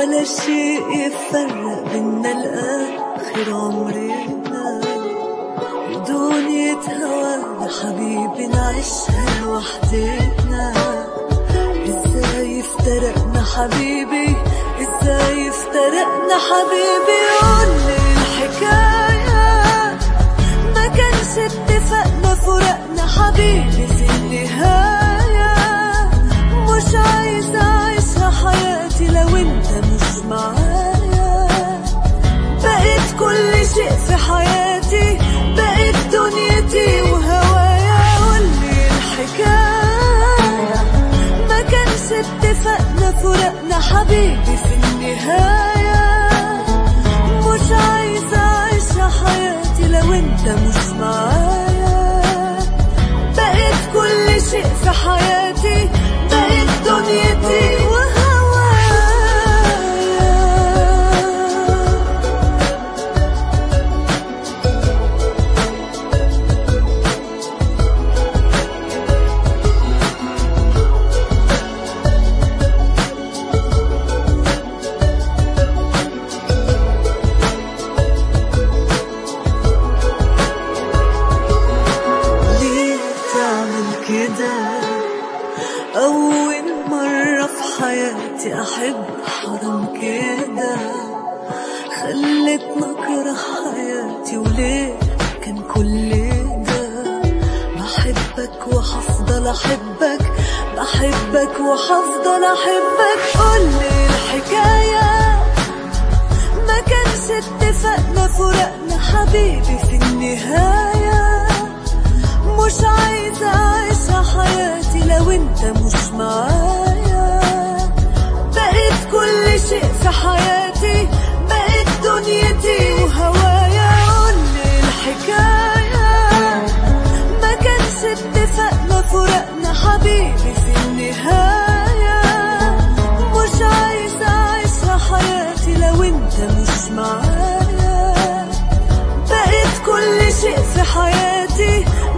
ولا شيء يفرق بينا لآخر عمرنا دنيا هوانا حبيبي نعيشها لوحدنا ازاي افترقنا حبيبي ازاي افترقنا حبيبي قولي الحكاية ما كانش اتفقنا فرقنا حبيبي في النهاية مش عايزة أعيشها حياتي لو انت مش معايا بقيت كل شيء في حياتي بقيت دنيتي وهوايا قولي الحكاية ما كانش اتفقنا فرقنا حبيبي في النهاية مش عايزة أعيشها حياتي لو انت مش معايا بقيت كل شيء في حياتي بقيت دنيتي وهوايا ليه تعمل كده أول مرة في حياتي أحب حرام كده خلتني أكره حياتي وليه كان كل ده بحبك وحفضل أحبك بحبك وحفضل أحبك قولي الحكاية ما كانش اتفقنا فرقنا حبيبي في النهاية مش عايزة أعيشها حياتي لو انت مش معايا بقيت كل شيء في حياتي بقيت دنيتي وهوايا قولي الحكاية ما كانش اتفقنا فرقنا حبيبي في النهاية مش عايزة أعيشها حياتي لو انت مش معايا بقيت كل شيء في حياتي